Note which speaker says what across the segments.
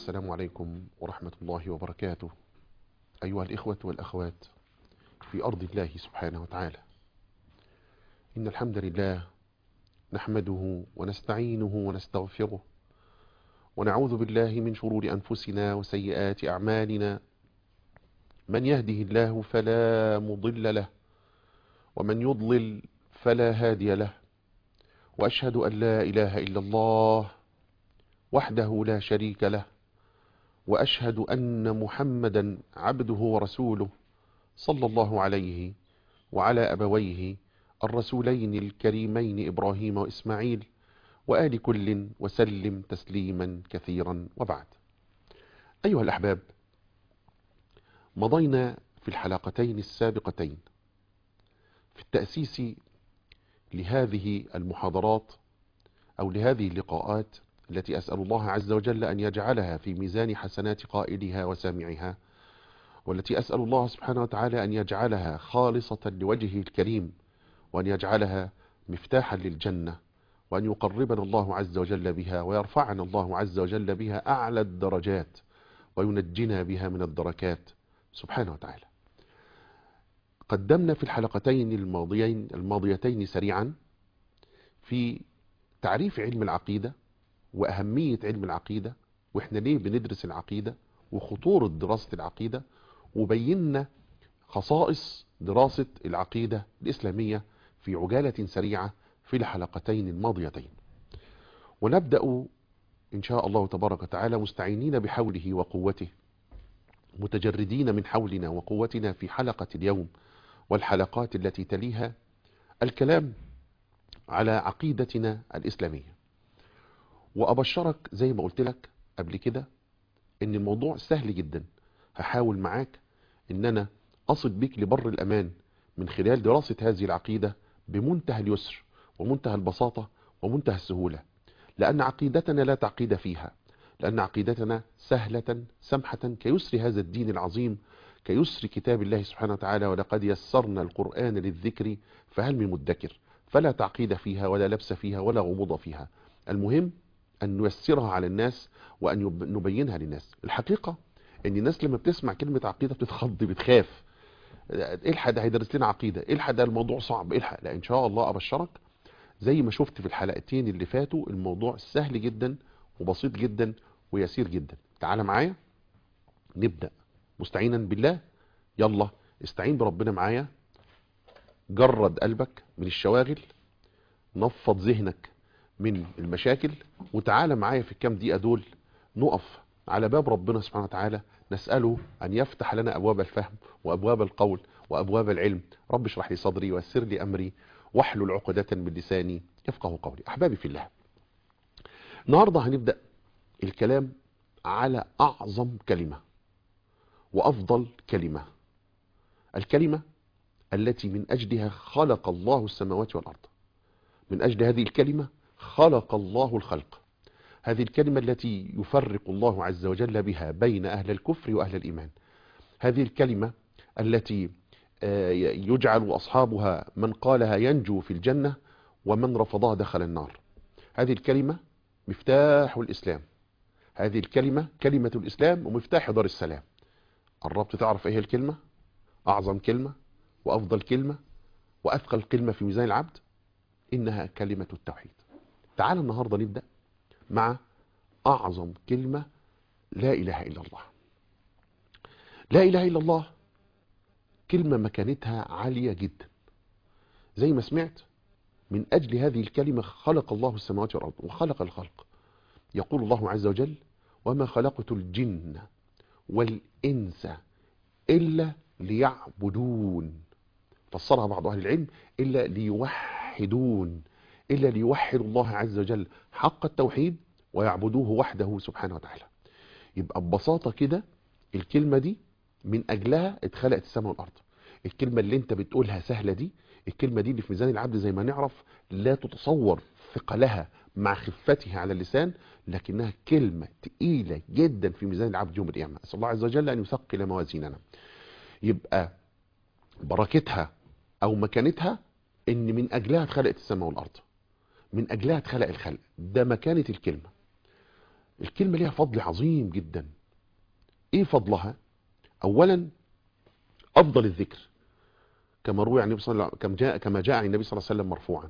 Speaker 1: السلام عليكم ورحمة الله وبركاته أيها الإخوة والأخوات في أرض الله سبحانه وتعالى إن الحمد لله نحمده ونستعينه ونستغفره ونعوذ بالله من شرور أنفسنا وسيئات أعمالنا من يهده الله فلا مضل له ومن يضلل فلا هادي له وأشهد أن لا إله إلا الله وحده لا شريك له وأشهد أن محمدا عبده ورسوله صلى الله عليه وعلى أبويه الرسولين الكريمين إبراهيم وإسماعيل وآل كل وسلم تسليما كثيرا وبعد أيها الأحباب مضينا في الحلقتين السابقتين في التأسيس لهذه المحاضرات أو لهذه اللقاءات التي أسأل الله عز وجل أن يجعلها في ميزان حسنات قائلها وسامعها والتي أسأل الله سبحانه وتعالى أن يجعلها خالصة لوجهه الكريم وأن يجعلها مفتاحا للجنة وأن يقربنا الله عز وجل بها ويرفعنا الله عز وجل بها أعلى الدرجات وينجنا بها من الدركات سبحانه وتعالى قدمنا في الحلقتين الماضيين الماضيتين سريعا في تعريف علم العقيدة وأهمية علم العقيدة وإحنا ليه بندرس العقيدة وخطورة دراسة العقيدة وبينا خصائص دراسة العقيدة الإسلامية في عجالة سريعة في الحلقتين الماضيتين ونبدأ إن شاء الله تبارك وتعالى مستعينين بحوله وقوته متجردين من حولنا وقوتنا في حلقة اليوم والحلقات التي تليها الكلام على عقيدتنا الإسلامية وأبشرك زي ما قلت لك قبل كده إن الموضوع سهل جدا هحاول معاك إن أنا أصل بك لبر الأمان من خلال دراسة هذه العقيدة بمنتهى اليسر ومنتهى البساطة ومنتهى السهولة لأن عقيدتنا لا تعقيد فيها لأن عقيدتنا سهلة سمحة كيسر هذا الدين العظيم كيسر كتاب الله سبحانه وتعالى ولقد يسرنا القرآن للذكر فهل من مدكر فلا تعقيد فيها ولا لبس فيها ولا غموض فيها المهم أن نيسرها على الناس وأن نبينها للناس الحقيقة أن الناس لما بتسمع كلمة عقيدة بتتخض بتخاف الحق ده هيدرس لنا عقيدة الحق ده الموضوع صعب الحق لا إن شاء الله أبشرك زي ما شفت في الحلقتين اللي فاتوا الموضوع سهل جدا وبسيط جدا ويسير جدا تعال معايا نبدأ مستعينا بالله يلا استعين بربنا معايا جرد قلبك من الشواغل نفض ذهنك من المشاكل وتعالى معايا في الكام دقيقة دول نقف على باب ربنا سبحانه وتعالى نسأله أن يفتح لنا أبواب الفهم وأبواب القول وأبواب العلم رب اشرح لي صدري ويسر لي أمري واحلل عقدة من لساني يفقه قولي أحبابي في الله النهاردة هنبدأ الكلام على أعظم كلمة وأفضل كلمة الكلمة التي من أجلها خلق الله السماوات والأرض من أجل هذه الكلمة خلق الله الخلق هذه الكلمة التي يفرق الله عز وجل بها بين أهل الكفر وأهل الإيمان هذه الكلمة التي يجعل أصحابها من قالها ينجو في الجنة ومن رفضها دخل النار هذه الكلمة مفتاح الإسلام هذه الكلمة كلمة الإسلام ومفتاح دار السلام قربت تعرف ايه الكلمة أعظم كلمة وأفضل كلمة وأثقل كلمة في ميزان العبد إنها كلمة التوحيد تعال النهاردة نبدأ مع أعظم كلمة لا إله إلا الله لا إله إلا الله كلمة مكانتها عالية جدا زي ما سمعت من أجل هذه الكلمة خلق الله السماوات والأرض وخلق الخلق يقول الله عز وجل وما خلقت الجن والإنس إلا ليعبدون فسرها بعض أهل العلم إلا ليوحدون إلا ليوحدوا الله عز وجل حق التوحيد ويعبدوه وحده سبحانه وتعالى يبقى ببساطة كده الكلمة دي من أجلها اتخلقت السماء والأرض الكلمة اللي انت بتقولها سهلة دي الكلمة دي اللي في ميزان العبد زي ما نعرف لا تتصور ثقلها مع خفتها على اللسان لكنها كلمة تقيلة جدا في ميزان العبد يوم القيامة أسأل الله عز وجل أن يثقل موازيننا يبقى بركتها أو مكانتها إن من أجلها اتخلقت السماء والأرض من أجلها اتخلق الخلق ده مكانة الكلمة الكلمة ليها فضل عظيم جدا ايه فضلها اولا افضل الذكر كما روي عن النبي صلى الله عليه وسلم كما جاء كما جاء عن النبي صلى الله عليه وسلم مرفوعا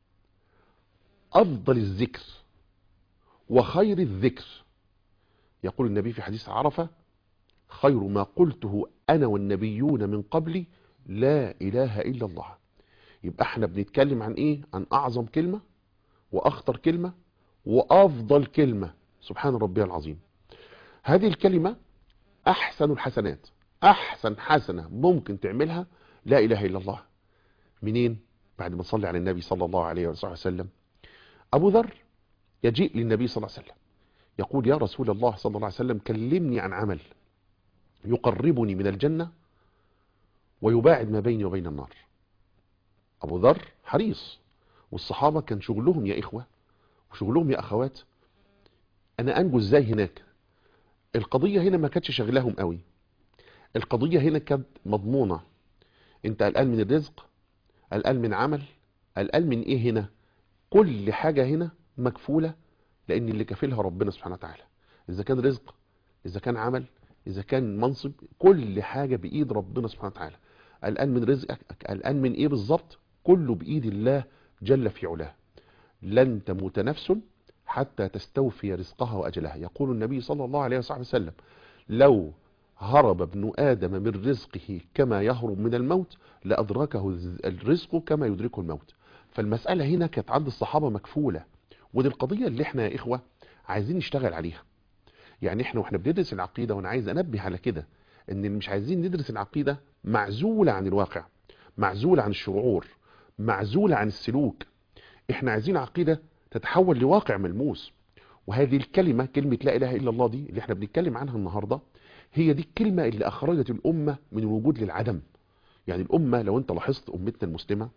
Speaker 1: افضل الذكر وخير الذكر يقول النبي في حديث عرفة خير ما قلته انا والنبيون من قبلي لا اله الا الله يبقى احنا بنتكلم عن ايه عن اعظم كلمة واخطر كلمة وافضل كلمة سبحان ربي العظيم هذه الكلمة احسن الحسنات احسن حسنة ممكن تعملها لا اله الا الله منين بعد ما صلي على النبي صلى الله عليه وسلم ابو ذر يجيء للنبي صلى الله عليه وسلم يقول يا رسول الله صلى الله عليه وسلم كلمني عن عمل يقربني من الجنة ويباعد ما بيني وبين النار ابو ذر حريص والصحابة كان شغلهم يا اخوة وشغلهم يا اخوات انا انجو ازاي هناك القضية هنا ما كانتش شغلهم قوي القضية هنا كانت مضمونة انت قلقان من الرزق قلقان من عمل قلقان من ايه هنا كل حاجة هنا مكفولة لان اللي كفلها ربنا سبحانه وتعالى اذا كان رزق اذا كان عمل اذا كان منصب كل حاجة بايد ربنا سبحانه وتعالى قلقان من رزقك قلقان من ايه بالظبط كله بايد الله جل في علاه لن تموت نفس حتى تستوفي رزقها واجلها يقول النبي صلى الله عليه وسلم لو هرب ابن آدم من رزقه كما يهرب من الموت لأدركه الرزق كما يدركه الموت فالمسألة هنا كانت عند الصحابة مكفولة ودي القضية اللي احنا يا إخوة عايزين نشتغل عليها يعني احنا واحنا بندرس العقيدة وانا عايز انبه على كده ان مش عايزين ندرس العقيدة معزولة عن الواقع معزولة عن الشعور معزولة عن السلوك احنا عايزين عقيدة تتحول لواقع ملموس وهذه الكلمة كلمة لا إله إلا الله دي اللي احنا بنتكلم عنها النهاردة هي دي الكلمة اللي أخرجت الأمة من الوجود للعدم يعني الأمة لو أنت لاحظت أمتنا المسلمة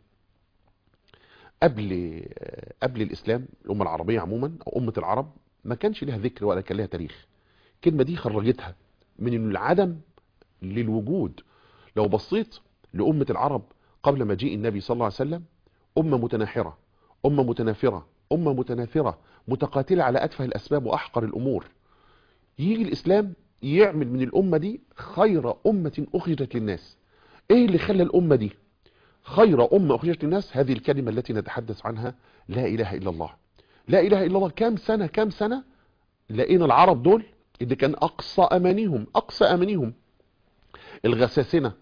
Speaker 1: قبل قبل الإسلام الأمة العربية عموما أو أمة العرب ما كانش لها ذكر ولا كان لها تاريخ الكلمة دي خرجتها من العدم للوجود لو بصيت لأمة العرب قبل مجيء النبي صلى الله عليه وسلم أمة متناحرة أمة متنافرة أمة متناثرة متقاتلة على أتفه الأسباب وأحقر الأمور يجي الإسلام يعمل من الأمة دي خير أمة أخرجت للناس إيه اللي خلى الأمة دي خير أمة أخرجت للناس هذه الكلمة التي نتحدث عنها لا إله إلا الله لا إله إلا الله كام سنة كام سنة لقينا العرب دول اللي كان أقصى أمانيهم أقصى أمانيهم الغساسنة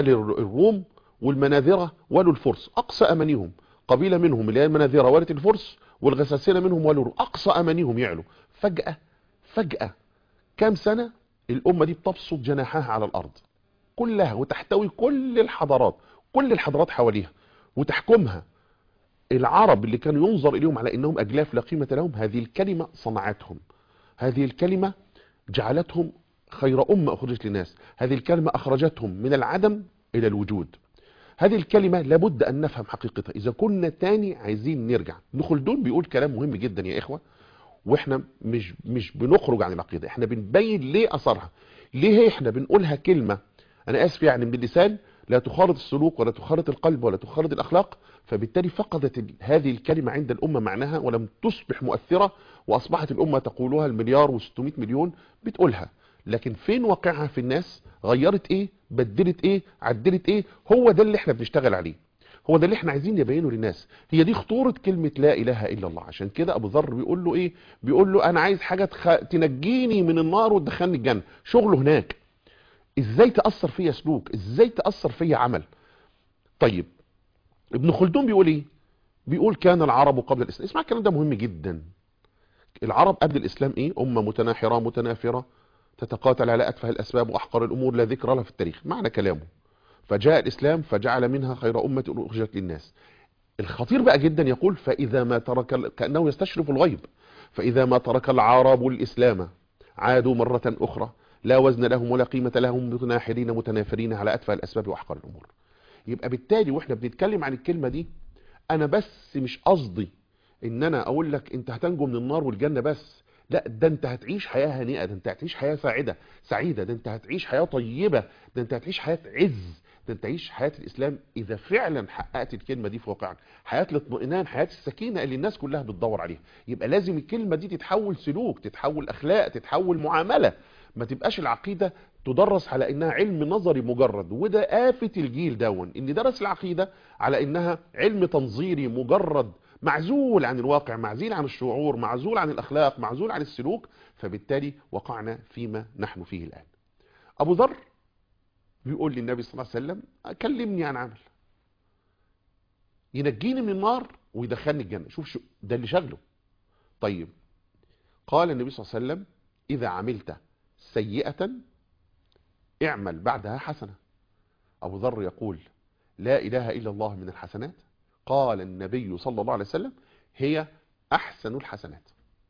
Speaker 1: والروم والمناذرة والو الفرس أقصى أمانيهم قبيلة منهم اللي هي المناذرة والت الفرس والغساسنة منهم والو أقصى أمانيهم يعلو فجأة فجأة كام سنة الأمة دي بتبسط جناحها على الأرض كلها وتحتوي كل الحضارات كل الحضارات حواليها وتحكمها العرب اللي كانوا ينظر إليهم على أنهم أجلاف لا قيمة لهم هذه الكلمة صنعتهم هذه الكلمة جعلتهم خير أمة أخرجت للناس هذه الكلمة أخرجتهم من العدم إلى الوجود هذه الكلمة لابد أن نفهم حقيقتها إذا كنا تاني عايزين نرجع ابن خلدون بيقول كلام مهم جدا يا إخوة واحنا مش مش بنخرج عن العقيدة احنا بنبين ليه أثرها ليه احنا بنقولها كلمة أنا آسف يعني من اللسان لا تخالط السلوك ولا تخالط القلب ولا تخالط الأخلاق فبالتالي فقدت هذه الكلمة عند الأمة معناها ولم تصبح مؤثرة وأصبحت الأمة تقولها المليار و600 مليون بتقولها لكن فين واقعها في الناس غيرت ايه بدلت ايه عدلت ايه هو ده اللي احنا بنشتغل عليه هو ده اللي احنا عايزين نبينه للناس هي دي خطورة كلمة لا اله الا الله عشان كده ابو ذر بيقول له ايه بيقول له انا عايز حاجة تخ... تنجيني من النار وتدخلني الجنة شغله هناك ازاي تأثر فيا سلوك ازاي تأثر فيا عمل طيب ابن خلدون بيقول ايه بيقول كان العرب قبل الاسلام اسمع الكلام ده مهم جدا العرب قبل الاسلام ايه امة متناحرة متنافرة تتقاتل على أتفه الأسباب وأحقر الأمور لا ذكر لها في التاريخ معنى كلامه فجاء الإسلام فجعل منها خير أمة أخرجت للناس الخطير بقى جدا يقول فإذا ما ترك كأنه يستشرف الغيب فإذا ما ترك العرب الإسلام عادوا مرة أخرى لا وزن لهم ولا قيمة لهم متناحرين متنافرين على أتفه الأسباب وأحقر الأمور يبقى بالتالي وإحنا بنتكلم عن الكلمة دي أنا بس مش قصدي إن أنا أقول لك أنت هتنجو من النار والجنة بس لا ده انت هتعيش حياة هنيئة ده انت هتعيش حياة سعيدة سعيدة ده انت هتعيش حياة طيبة ده انت هتعيش حياة عز أن تعيش حياة الإسلام إذا فعلا حققت الكلمة دي في واقعك حياة الاطمئنان حياة السكينة اللي الناس كلها بتدور عليها يبقى لازم الكلمة دي تتحول سلوك تتحول أخلاق تتحول معاملة ما تبقاش العقيدة تدرس على انها علم نظري مجرد وده آفة الجيل دون ان درس العقيدة على انها علم تنظيري مجرد معزول عن الواقع معزول عن الشعور معزول عن الاخلاق معزول عن السلوك فبالتالي وقعنا فيما نحن فيه الان ابو ذر بيقول للنبي صلى الله عليه وسلم كلمني عن عمل ينجيني من النار ويدخلني الجنة شوف شو ده اللي شغله طيب قال النبي صلى الله عليه وسلم إذا عملت سيئة اعمل بعدها حسنة أبو ذر يقول لا إله إلا الله من الحسنات قال النبي صلى الله عليه وسلم هي أحسن الحسنات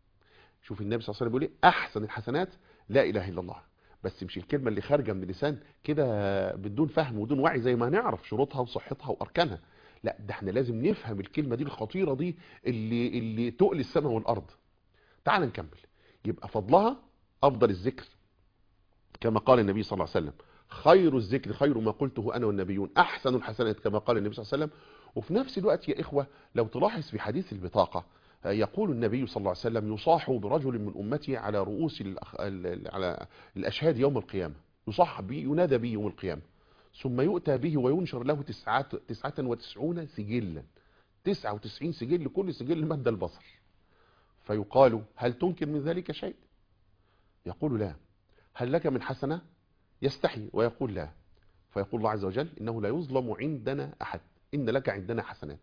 Speaker 1: شوف النبي صلى الله عليه وسلم بيقول ايه أحسن الحسنات لا إله إلا الله بس مش الكلمة اللي خارجة من اللسان كده بدون فهم ودون وعي زي ما نعرف شروطها وصحتها وأركانها لا ده احنا لازم نفهم الكلمة دي الخطيرة دي اللي, اللي تؤلي السماء والأرض تعال نكمل يبقى فضلها أفضل الذكر كما قال النبي صلى الله عليه وسلم خير الذكر خير ما قلته أنا والنبيون أحسن الحسنات كما قال النبي صلى الله عليه وسلم وفي نفس الوقت يا إخوة لو تلاحظ في حديث البطاقة يقول النبي صلى الله عليه وسلم يصاح برجل من أمتي على رؤوس الأخ... على الأشهاد يوم القيامة يصاح به ينادى به يوم القيامة ثم يؤتى به وينشر له تسعة, تسعة وتسعون سجلا تسعة وتسعين سجل كل سجل مد البصر فيقال هل تنكر من ذلك شيء يقول لا هل لك من حسنة يستحي ويقول لا فيقول الله عز وجل إنه لا يظلم عندنا أحد إن لك عندنا حسنات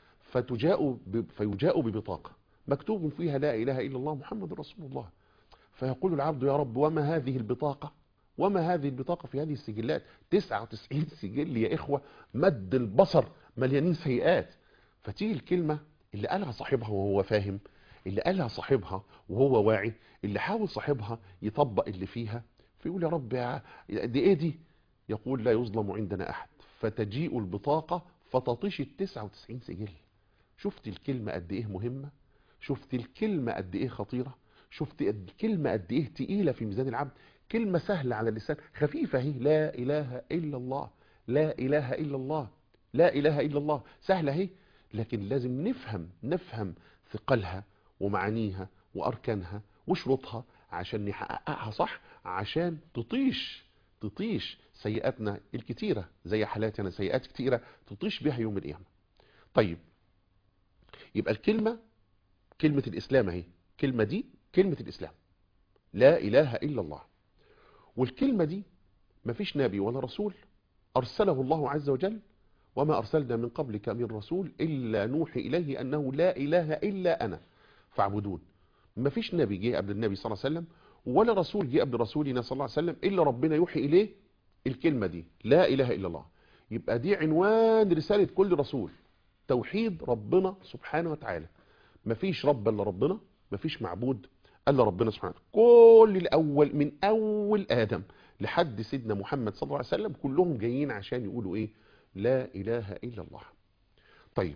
Speaker 1: فتجاء ب... فيجاء ببطاقة مكتوب فيها لا إله إلا الله محمد رسول الله فيقول العبد يا رب وما هذه البطاقة وما هذه البطاقة في هذه السجلات 99 سجل يا إخوة مد البصر مليانين سيئات فتيجي الكلمة اللي قالها صاحبها وهو فاهم اللي قالها صاحبها وهو واعي اللي حاول صاحبها يطبق اللي فيها فيقول يا رب دي ايه دي يقول لا يظلم عندنا احد فتجيء البطاقة فتطيش ال 99 سجل شفت الكلمة قد ايه مهمة شفت الكلمة قد ايه خطيرة شفت الكلمة قد ايه تقيلة في ميزان العبد كلمة سهلة على اللسان خفيفة هي لا اله الا الله لا اله الا الله لا اله الا الله سهلة هي لكن لازم نفهم نفهم ثقلها ومعانيها واركانها وشروطها عشان نحققها صح عشان تطيش تطيش سيئاتنا الكتيرة زي حالاتنا سيئات كتيرة تطيش بها يوم القيامة طيب يبقى الكلمة كلمة الإسلام اهي كلمة دي كلمة الإسلام لا إله إلا الله والكلمة دي مفيش نبي ولا رسول أرسله الله عز وجل وما أرسلنا من قبلك من رسول إلا نوحي إليه أنه لا إله إلا أنا فاعبدون مفيش نبي جه قبل النبي صلى الله عليه وسلم ولا رسول جه قبل رسولنا صلى الله عليه وسلم إلا ربنا يوحي إليه الكلمة دي لا إله إلا الله يبقى دي عنوان رسالة كل رسول توحيد ربنا سبحانه وتعالى مفيش رب إلا ربنا مفيش معبود الا ربنا سبحانه كل الاول من اول ادم لحد سيدنا محمد صلى الله عليه وسلم كلهم جايين عشان يقولوا ايه لا اله الا الله طيب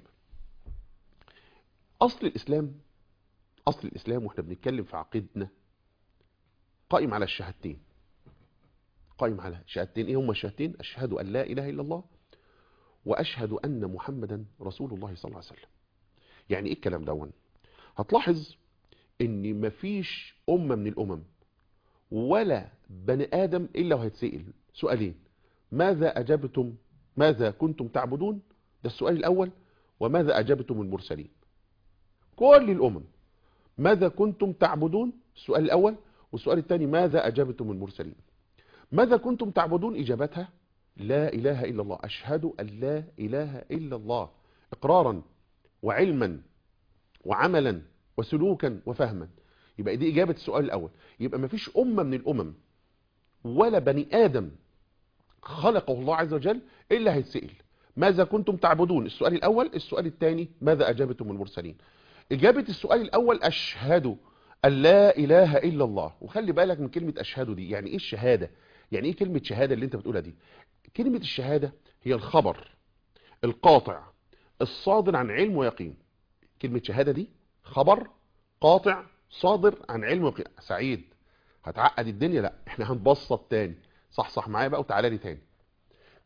Speaker 1: اصل الاسلام اصل الاسلام واحنا بنتكلم في عقيدتنا قائم على الشهادتين قائم على شهادتين ايه هما الشهادتين اشهد ان لا اله الا الله واشهد ان محمدا رسول الله صلى الله عليه وسلم يعني ايه الكلام دون هتلاحظ ان مفيش امة من الامم ولا بني ادم الا وهيتسئل سؤالين ماذا اجبتم ماذا كنتم تعبدون ده السؤال الاول وماذا اجبتم المرسلين كل الامم ماذا كنتم تعبدون السؤال الاول والسؤال الثاني ماذا اجبتم المرسلين ماذا كنتم تعبدون اجابتها لا اله الا الله اشهد ان لا اله الا الله اقرارا وعلما وعملا وسلوكا وفهما يبقى دي إجابة السؤال الأول يبقى ما فيش أمة من الأمم ولا بني آدم خلقه الله عز وجل إلا هيتسئل ماذا كنتم تعبدون السؤال الأول السؤال الثاني ماذا أجابتم المرسلين إجابة السؤال الأول أشهد أن لا إله إلا الله وخلي بالك من كلمة أشهد دي يعني إيه الشهادة يعني إيه كلمة شهادة اللي أنت بتقولها دي كلمة الشهادة هي الخبر القاطع الصادر عن علم ويقين كلمة شهادة دي خبر قاطع صادر عن علم وقيم سعيد هتعقد الدنيا لا احنا هنبسط تاني صح صح معايا بقى وتعالى لي تاني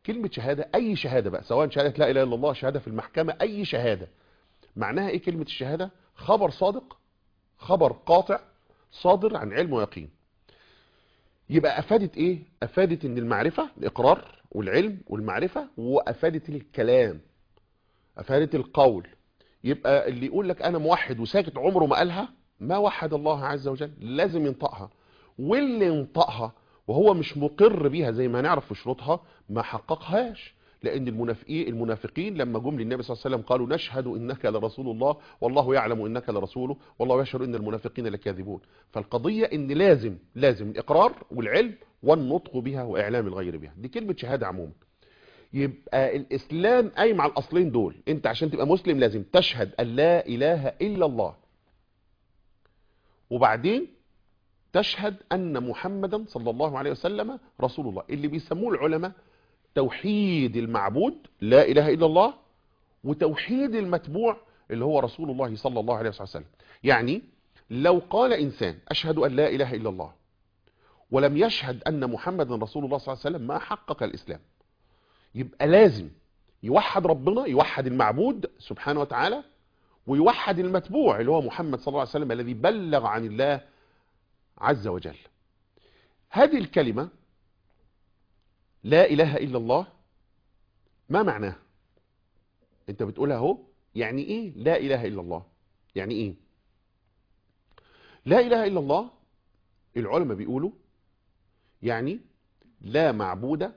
Speaker 1: كلمة شهادة أي شهادة بقى سواء شهادة لا إله إلا الله شهادة في المحكمة أي شهادة معناها إيه كلمة الشهادة خبر صادق خبر قاطع صادر عن علم ويقين يبقى أفادت إيه أفادت إن المعرفة الإقرار والعلم والمعرفة وأفادت الكلام أفادت القول يبقى اللي يقول لك أنا موحد وساكت عمره ما قالها ما وحد الله عز وجل لازم ينطقها واللي ينطقها وهو مش مقر بيها زي ما هنعرف في شروطها ما حققهاش لان المنافقين المنافقين لما جم للنبي صلى الله عليه وسلم قالوا نشهد انك لرسول الله والله يعلم انك لرسوله والله يشهد ان المنافقين لكاذبون فالقضيه ان لازم لازم الاقرار والعلم والنطق بها واعلام الغير بها دي كلمه شهاده عموما يبقى الاسلام قايم على الاصلين دول انت عشان تبقى مسلم لازم تشهد ان لا اله الا الله وبعدين تشهد أن محمدا صلى الله عليه وسلم رسول الله اللي بيسموه العلماء توحيد المعبود لا إله إلا الله وتوحيد المتبوع اللي هو رسول الله صلى الله عليه وسلم يعني لو قال إنسان أشهد أن لا إله إلا الله ولم يشهد أن محمدا رسول الله صلى الله عليه وسلم ما حقق الإسلام يبقى لازم يوحد ربنا يوحد المعبود سبحانه وتعالى ويوحد المتبوع اللي هو محمد صلى الله عليه وسلم الذي بلغ عن الله عز وجل هذه الكلمة لا إله إلا الله ما معناها انت بتقولها اهو يعني ايه لا إله إلا الله يعني ايه لا إله إلا الله العلماء بيقولوا يعني لا معبود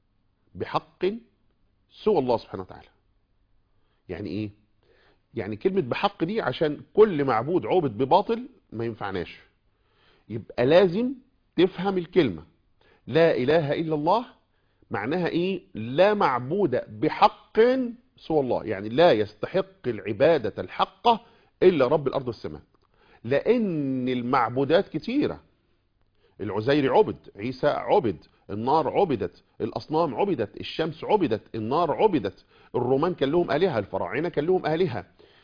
Speaker 1: بحق سوى الله سبحانه وتعالى يعني ايه يعني كلمة بحق دي عشان كل معبود عبد بباطل ما ينفعناش يبقى لازم تفهم الكلمة لا إله إلا الله معناها إيه لا معبود بحق سوى الله يعني لا يستحق العبادة الحقة إلا رب الأرض والسماء لأن المعبودات كتيرة العزير عبد عيسى عبد النار عبدت الأصنام عبدت الشمس عبدت النار عبدت الرومان كان لهم آلهة الفراعنة كان لهم آلهة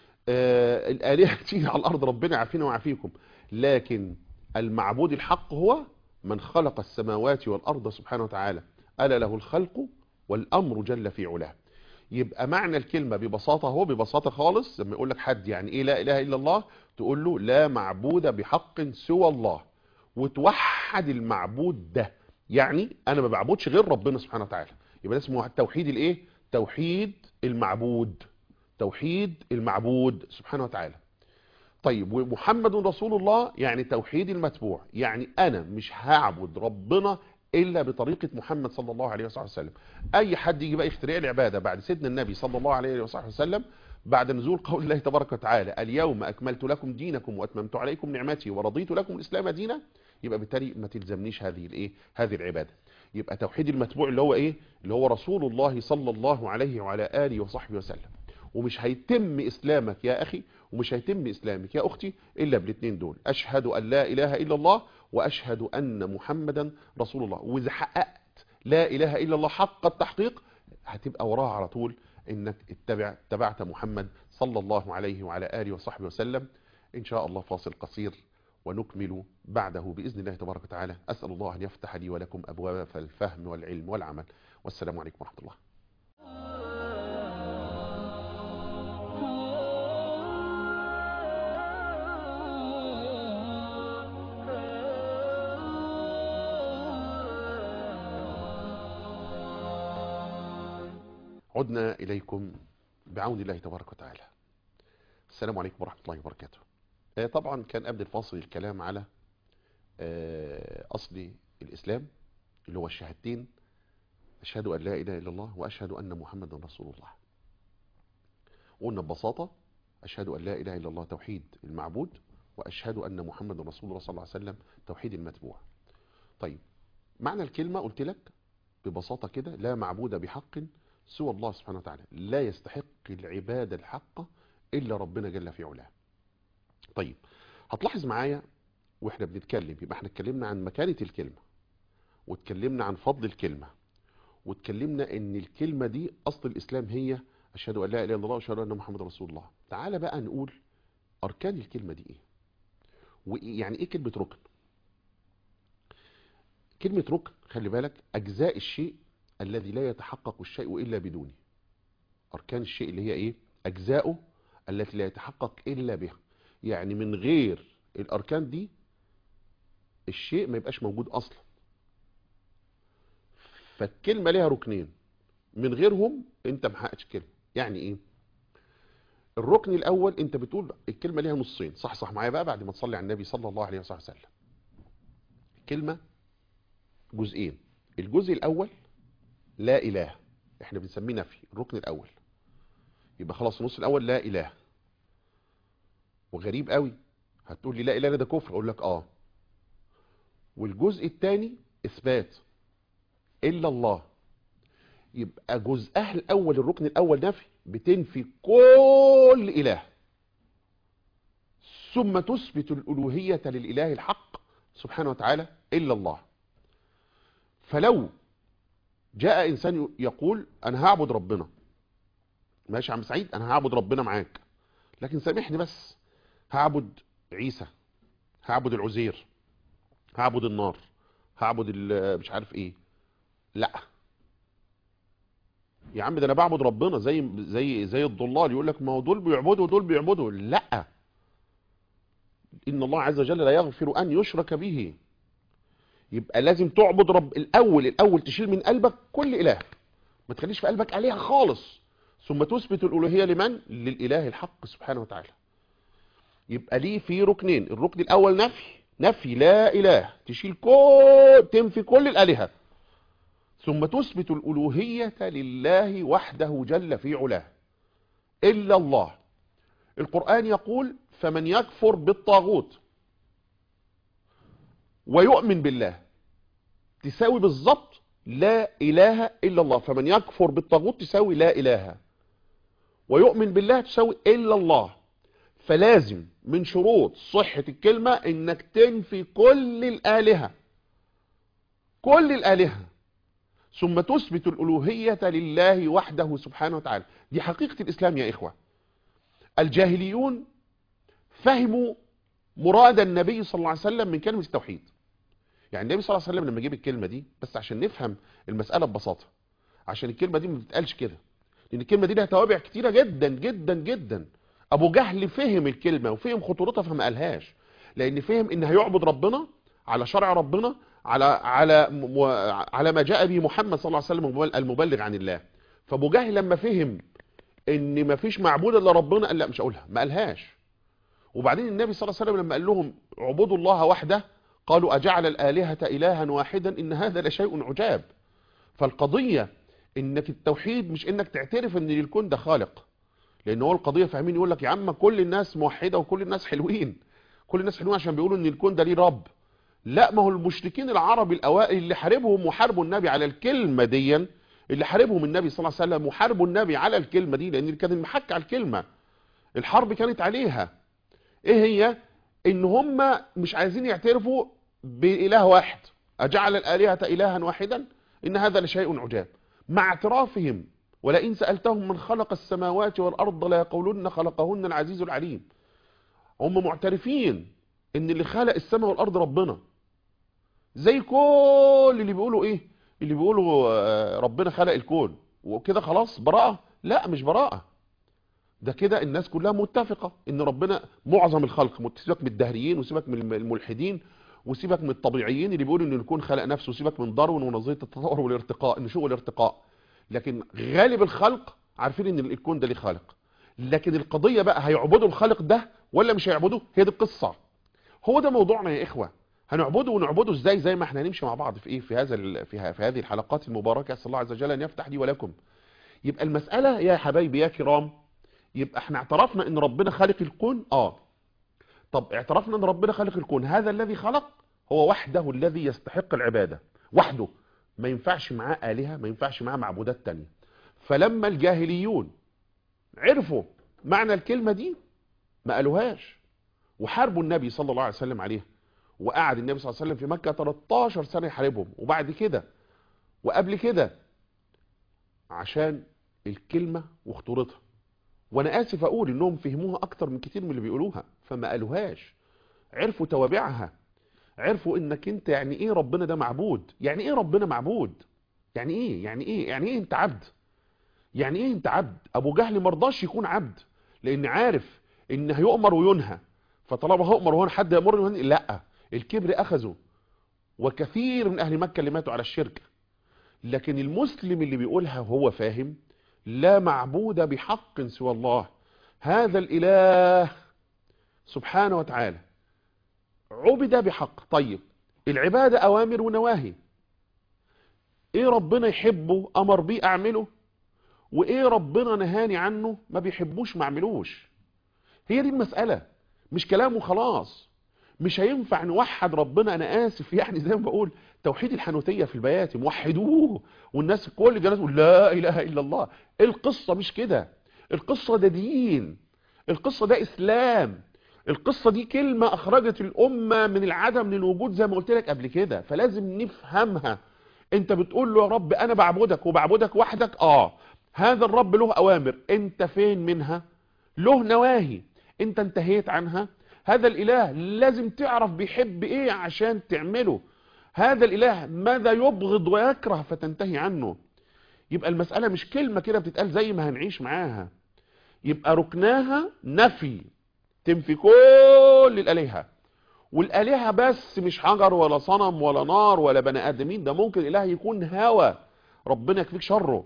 Speaker 1: آه الآلهة كتير على الأرض ربنا عافينا وعافيكم لكن المعبود الحق هو من خلق السماوات والأرض سبحانه وتعالى ألا له الخلق والأمر جل في علاه يبقى معنى الكلمة ببساطة هو ببساطة خالص لما يقول لك حد يعني إيه لا إله إلا الله تقول له لا معبود بحق سوى الله وتوحد المعبود ده يعني أنا ما بعبدش غير ربنا سبحانه وتعالى يبقى ده اسمه التوحيد الإيه توحيد المعبود توحيد المعبود سبحانه وتعالى طيب ومحمد رسول الله يعني توحيد المتبوع يعني انا مش هعبد ربنا الا بطريقه محمد صلى الله عليه وسلم اي حد يجي بقى يخترع العباده بعد سيدنا النبي صلى الله عليه وسلم بعد نزول قول الله تبارك وتعالى اليوم اكملت لكم دينكم واتممت عليكم نعمتي ورضيت لكم الاسلام دينا يبقى بالتالي ما تلزمنيش هذه الايه هذه العباده يبقى توحيد المتبوع اللي هو ايه اللي هو رسول الله صلى الله عليه وعلى اله وصحبه وسلم ومش هيتم اسلامك يا اخي ومش هيتم اسلامك يا اختي الا بالاثنين دول اشهد ان لا اله الا الله واشهد ان محمدا رسول الله واذا حققت لا اله الا الله حق التحقيق هتبقى وراها على طول انك اتبع اتبعت محمد صلى الله عليه وعلى اله وصحبه وسلم ان شاء الله فاصل قصير ونكمل بعده باذن الله تبارك وتعالى اسال الله ان يفتح لي ولكم ابواب الفهم والعلم والعمل والسلام عليكم ورحمه الله عدنا إليكم بعون الله تبارك وتعالى السلام عليكم ورحمة الله وبركاته طبعا كان قبل الفاصل الكلام على أصل الإسلام اللي هو الشهادتين أشهد أن لا إله إلا الله وأشهد أن محمدا رسول الله قلنا ببساطة أشهد أن لا إله إلا الله توحيد المعبود وأشهد أن محمدا رسول الله صلى الله عليه وسلم توحيد المتبوع طيب معنى الكلمة قلت لك ببساطة كده لا معبود بحق سوى الله سبحانه وتعالى لا يستحق العبادة الحقة إلا ربنا جل في علاه طيب هتلاحظ معايا واحنا بنتكلم يبقى احنا اتكلمنا عن مكانة الكلمة واتكلمنا عن فضل الكلمة واتكلمنا ان الكلمة دي اصل الاسلام هي اشهد ان لا اله الا الله واشهد ان محمد رسول الله تعالى بقى نقول اركان الكلمة دي ايه ويعني ايه كلمة ركن كلمة ركن خلي بالك اجزاء الشيء الذي لا يتحقق الشيء إلا بدونه أركان الشيء اللي هي إيه أجزاؤه التي لا يتحقق إلا بها يعني من غير الأركان دي الشيء ما يبقاش موجود أصلا فالكلمة ليها ركنين من غيرهم انت محققش كلمة يعني ايه الركن الاول انت بتقول الكلمة ليها نصين صح صح معايا بقى بعد ما تصلي على النبي صلى الله عليه وصحبه وسلم كلمة جزئين الجزء الاول لا اله احنا بنسميه نفي الركن الاول يبقى خلاص النص الاول لا اله وغريب قوي هتقول لي لا اله ده كفر اقول لك اه والجزء الثاني اثبات الا الله يبقى جزءها الاول الركن الاول نفي بتنفي كل اله ثم تثبت الالوهيه للاله الحق سبحانه وتعالى الا الله فلو جاء انسان يقول انا هعبد ربنا ماشي يا عم سعيد انا هعبد ربنا معاك لكن سامحني بس هعبد عيسى هعبد العزير هعبد النار هعبد مش عارف ايه لا يا عم ده انا بعبد ربنا زي زي زي الضلال يقول لك ما هو دول بيعبدوا ودول بيعبدوا لا ان الله عز وجل لا يغفر ان يشرك به يبقى لازم تعبد رب الاول الاول تشيل من قلبك كل اله ما تخليش في قلبك الهه خالص ثم تثبت الالوهيه لمن للاله الحق سبحانه وتعالى يبقى ليه في ركنين الركن الاول نفي نفي لا اله تشيل كل تنفي كل الالهه ثم تثبت الألوهية لله وحده جل في علاه إلا الله القرآن يقول فمن يكفر بالطاغوت ويؤمن بالله تساوي بالضبط لا إله إلا الله فمن يكفر بالطاغوت تساوي لا إله ويؤمن بالله تساوي إلا الله فلازم من شروط صحة الكلمة إنك تنفي كل الآلهة كل الآلهة ثم تثبت الألوهية لله وحده سبحانه وتعالى دي حقيقة الإسلام يا إخوة الجاهليون فهموا مراد النبي صلى الله عليه وسلم من كلمة التوحيد يعني النبي صلى الله عليه وسلم لما جيب الكلمة دي بس عشان نفهم المسألة ببساطة عشان الكلمة دي ما بتتقالش كده لأن الكلمة دي لها توابع كتيرة جدا جدا جدا أبو جهل فهم الكلمة وفهم خطورتها فما قالهاش لأن فهم إن هيعبد ربنا على شرع ربنا على على على ما جاء به محمد صلى الله عليه وسلم المبلغ عن الله فابو جهل لما فهم ان ما فيش معبود الا ربنا قال لا مش هقولها ما قالهاش وبعدين النبي صلى الله عليه وسلم لما قال لهم اعبدوا الله وحده قالوا اجعل الالهه الها واحدا ان هذا لشيء عجاب فالقضيه انك التوحيد مش انك تعترف ان الكون ده خالق لان هو القضيه فاهمين يقول لك يا عم كل الناس موحده وكل الناس حلوين كل الناس حلوين عشان بيقولوا ان الكون ده ليه رب لا ما هو المشركين العرب الاوائل اللي حاربهم وحاربوا النبي على الكلمه دي اللي حاربهم النبي صلى الله عليه وسلم وحاربوا النبي على الكلمه دي لان كان المحك على الكلمه الحرب كانت عليها ايه هي ان هم مش عايزين يعترفوا باله واحد اجعل الالهه الها واحدا ان هذا لشيء عجاب مع اعترافهم ولئن سالتهم من خلق السماوات والارض لا يقولون خلقهن العزيز العليم هم معترفين ان اللي خلق السماء والارض ربنا زي كل اللي بيقولوا ايه اللي بيقولوا ربنا خلق الكون وكده خلاص براءة لا مش براءة ده كده الناس كلها متفقة ان ربنا معظم الخلق سيبك من الدهريين وسيبك من الملحدين وسيبك من الطبيعيين اللي بيقولوا ان الكون خلق نفسه وسيبك من داروين ونظريه التطور والارتقاء النشوء والارتقاء لكن غالب الخلق عارفين ان الكون ده ليه خالق لكن القضية بقى هيعبدوا الخالق ده ولا مش هيعبدوا هي دي القصة هو ده موضوعنا يا اخوه هنعبده ونعبده ازاي زي ما احنا هنمشي مع بعض في ايه في هذا في, في هذه الحلقات المباركه اسال الله عز وجل ان يفتح لي ولكم يبقى المساله يا حبايبي يا كرام يبقى احنا اعترفنا ان ربنا خالق الكون اه طب اعترفنا ان ربنا خالق الكون هذا الذي خلق هو وحده الذي يستحق العباده وحده ما ينفعش معاه الهه ما ينفعش معاه معبودات تانية فلما الجاهليون عرفوا معنى الكلمه دي ما قالوهاش وحاربوا النبي صلى الله عليه وسلم عليها وقعد النبي صلى الله عليه وسلم في مكة 13 سنة يحاربهم وبعد كده وقبل كده عشان الكلمة وخطورتها وانا اسف اقول انهم فهموها اكتر من كتير من اللي بيقولوها فما قالوهاش عرفوا توابعها عرفوا انك انت يعني ايه ربنا ده معبود يعني ايه ربنا معبود يعني ايه يعني ايه يعني ايه انت عبد يعني ايه انت عبد ابو جهل مرضاش يكون عبد لان عارف ان هيؤمر وينهى فطالما هؤمر وهنا حد يامر وينهى لا الكبر اخذه وكثير من اهل مكه اللي ماتوا على الشرك لكن المسلم اللي بيقولها وهو فاهم لا معبود بحق سوى الله هذا الاله سبحانه وتعالى عبد بحق طيب العباده اوامر ونواهي ايه ربنا يحبه امر بيه اعمله وايه ربنا نهاني عنه ما بيحبوش ما اعملوش هي دي المسألة مش كلامه خلاص مش هينفع نوحد ربنا انا اسف يعني زي ما بقول توحيد الحنوتية في البيات موحدوه والناس كل الناس تقول لا اله الا الله القصة مش كده القصة ده دين القصة ده اسلام القصة دي كلمة اخرجت الامة من العدم للوجود زي ما قلت لك قبل كده فلازم نفهمها انت بتقول له يا رب انا بعبدك وبعبدك وحدك اه هذا الرب له اوامر انت فين منها له نواهي انت انتهيت عنها هذا الاله لازم تعرف بيحب ايه عشان تعمله هذا الاله ماذا يبغض ويكره فتنتهي عنه يبقى المسألة مش كلمة كده بتتقال زي ما هنعيش معاها يبقى ركناها نفي تنفي كل الالهة والالهة بس مش حجر ولا صنم ولا نار ولا بني ادمين ده ممكن اله يكون هوى ربنا يكفيك شره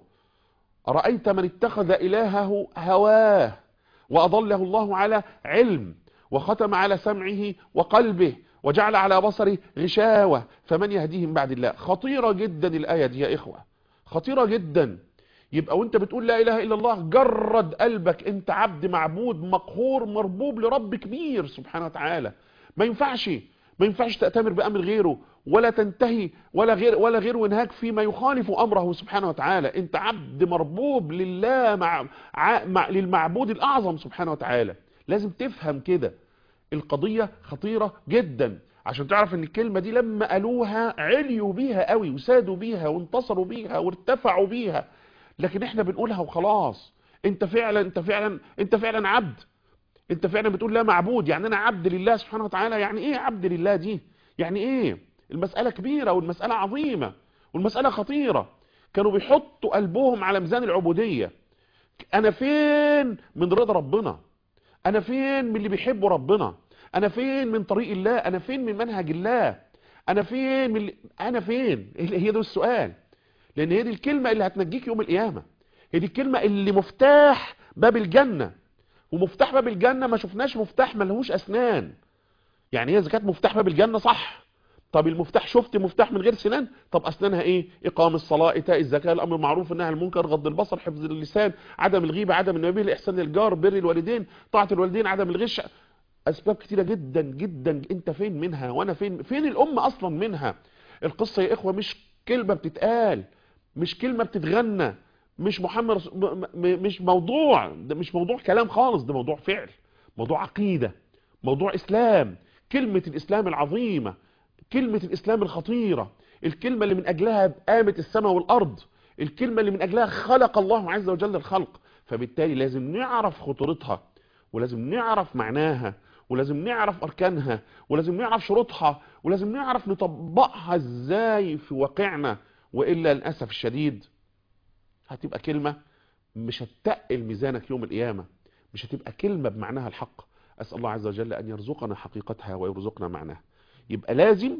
Speaker 1: أرأيت من اتخذ إلهه هواه وأضله الله على علم وختم على سمعه وقلبه وجعل على بصره غشاوة فمن يهديه من بعد الله خطيرة جدا الآية دي يا إخوة خطيرة جدا يبقى وانت بتقول لا إله إلا الله جرد قلبك انت عبد معبود مقهور مربوب لرب كبير سبحانه وتعالى ما ينفعش ما ينفعش تأتمر بأمر غيره ولا تنتهي ولا غير ولا غير وانهاك فيما يخالف امره سبحانه وتعالى انت عبد مربوب لله مع, مع للمعبود الاعظم سبحانه وتعالى لازم تفهم كده القضية خطيرة جدا عشان تعرف ان الكلمة دي لما قالوها عليوا بيها قوي وسادوا بيها وانتصروا بيها وارتفعوا بيها لكن احنا بنقولها وخلاص انت فعلا انت فعلا انت فعلا عبد انت فعلا بتقول لا معبود يعني انا عبد لله سبحانه وتعالى يعني ايه عبد لله دي يعني ايه المسألة كبيرة والمسألة عظيمة والمسألة خطيرة كانوا بيحطوا قلبهم على ميزان العبودية انا فين من رضا ربنا انا فين من اللي بيحبوا ربنا انا فين من طريق الله انا فين من منهج الله انا فين من اللي... انا فين هي ده السؤال لان هي دي الكلمة اللي هتنجيك يوم القيامة هي دي الكلمة اللي مفتاح باب الجنة ومفتاح باب الجنة ما شفناش مفتاح ملهوش اسنان يعني هي زكاة مفتاح باب الجنة صح طب المفتاح شفت مفتاح من غير سنان طب اسنانها ايه اقام الصلاه ايتاء الزكاه الامر المعروف النهي عن المنكر غض البصر حفظ اللسان عدم الغيبه عدم النبيه الاحسان للجار بر الوالدين طاعه الوالدين عدم الغش اسباب كتيره جدا جدا انت فين منها وانا فين فين الامه اصلا منها القصه يا اخوه مش كلمه بتتقال مش كلمه بتتغنى مش محمد مش موضوع ده مش موضوع كلام خالص ده موضوع فعل موضوع عقيده موضوع اسلام كلمه الاسلام العظيمه كلمة الإسلام الخطيرة الكلمة اللي من أجلها قامت السماء والأرض الكلمة اللي من أجلها خلق الله عز وجل الخلق فبالتالي لازم نعرف خطورتها ولازم نعرف معناها ولازم نعرف أركانها ولازم نعرف شروطها ولازم نعرف نطبقها إزاي في واقعنا وإلا للأسف الشديد هتبقى كلمة مش هتقل ميزانك يوم القيامة مش هتبقى كلمة بمعناها الحق أسأل الله عز وجل أن يرزقنا حقيقتها ويرزقنا معناها يبقى لازم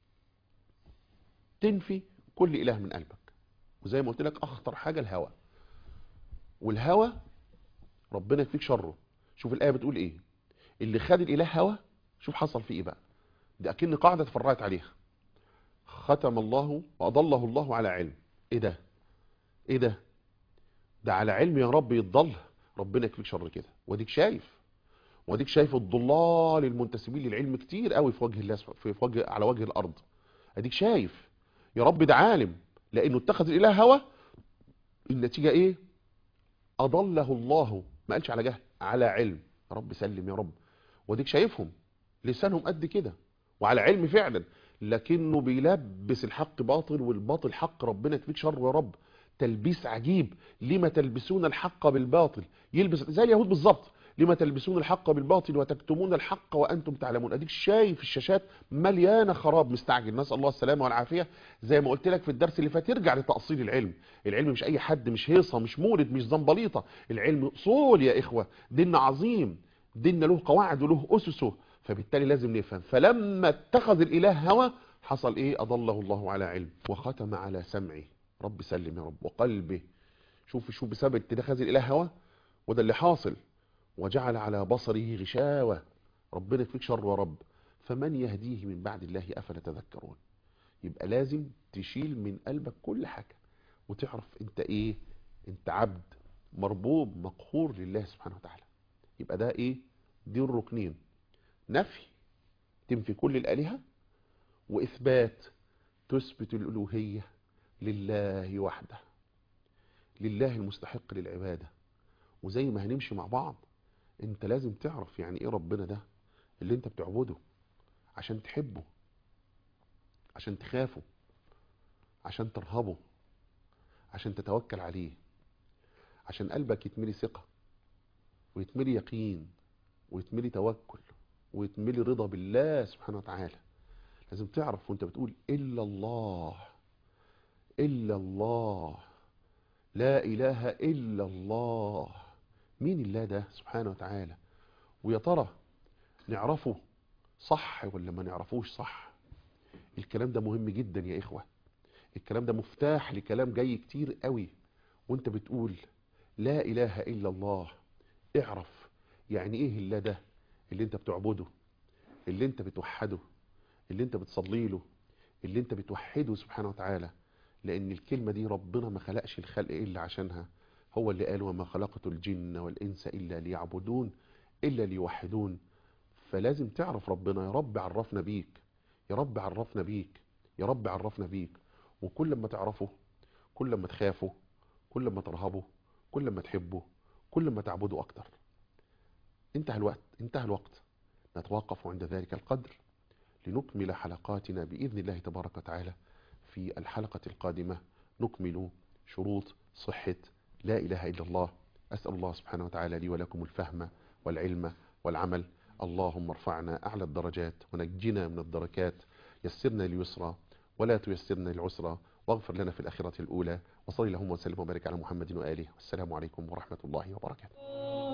Speaker 1: تنفي كل إله من قلبك وزي ما قلت لك أخطر حاجة الهوى والهوى ربنا يكفيك شره شوف الآية بتقول إيه اللي خد الإله هوى شوف حصل فيه إيه بقى ده أكن قاعدة تفرعت عليها ختم الله وأضله الله على علم إيه ده إيه ده ده على علم يا رب يتضل ربنا يكفيك شر كده واديك شايف واديك شايف الضلال المنتسبين للعلم كتير قوي في وجه الله في وجه على وجه الارض اديك شايف يا رب ده عالم لانه اتخذ الاله هوى النتيجه ايه اضله الله ما قالش على جهل على علم يا رب سلم يا رب واديك شايفهم لسانهم قد كده وعلى علم فعلا لكنه بيلبس الحق باطل والباطل حق ربنا يكفيك شر يا رب تلبيس عجيب لما تلبسون الحق بالباطل يلبس زي اليهود بالظبط لما تلبسون الحق بالباطل وتكتمون الحق وانتم تعلمون اديك شايف الشاشات مليانه خراب مستعجل نسال الله السلامه والعافيه زي ما قلت لك في الدرس اللي فات ارجع لتاصيل العلم العلم مش اي حد مش هيصه مش مولد مش زنبليطه العلم اصول يا اخوه ديننا عظيم ديننا له قواعد وله اسسه فبالتالي لازم نفهم فلما اتخذ الاله هوى حصل ايه اضله الله على علم وختم على سمعه رب سلم يا رب وقلبه شوف شوف بسبب اتخاذ الاله هوى وده اللي حاصل وجعل على بصره غشاوة ربنا يكفيك شر يا رب فمن يهديه من بعد الله أفلا تذكرون يبقى لازم تشيل من قلبك كل حاجة وتعرف انت ايه انت عبد مربوب مقهور لله سبحانه وتعالى يبقى ده ايه دي الركنين نفي تنفي كل الآلهة وإثبات تثبت الألوهية لله وحده لله المستحق للعبادة وزي ما هنمشي مع بعض انت لازم تعرف يعني ايه ربنا ده اللي انت بتعبده عشان تحبه عشان تخافه عشان ترهبه عشان تتوكل عليه عشان قلبك يتملي ثقة ويتملي يقين ويتملي توكل ويتملي رضا بالله سبحانه وتعالى لازم تعرف وانت بتقول إلا الله إلا الله لا إله إلا الله مين الله ده سبحانه وتعالى ويا ترى نعرفه صح ولا ما نعرفوش صح الكلام ده مهم جدا يا إخوة الكلام ده مفتاح لكلام جاي كتير قوي وانت بتقول لا إله إلا الله اعرف يعني ايه الله ده اللي انت بتعبده اللي انت بتوحده اللي انت بتصلي له اللي انت بتوحده سبحانه وتعالى لان الكلمة دي ربنا ما خلقش الخلق الا عشانها هو اللي قال وما خلقت الجن والانس الا ليعبدون الا ليوحدون فلازم تعرف ربنا يا رب عرفنا بيك يا رب عرفنا بيك يا رب عرفنا بيك وكل ما تعرفه كل ما تخافه كل ما ترهبه كل ما تحبه كل ما تعبده اكتر انتهى الوقت انتهى الوقت نتوقف عند ذلك القدر لنكمل حلقاتنا بإذن الله تبارك وتعالى في الحلقة القادمة نكمل شروط صحة لا إله إلا الله أسأل الله سبحانه وتعالى لي ولكم الفهم والعلم والعمل اللهم ارفعنا أعلى الدرجات ونجنا من الدركات يسرنا اليسرى ولا تيسرنا العسرى واغفر لنا في الآخرة الأولى وصلي اللهم وسلم وبارك على محمد وآله والسلام عليكم ورحمة الله وبركاته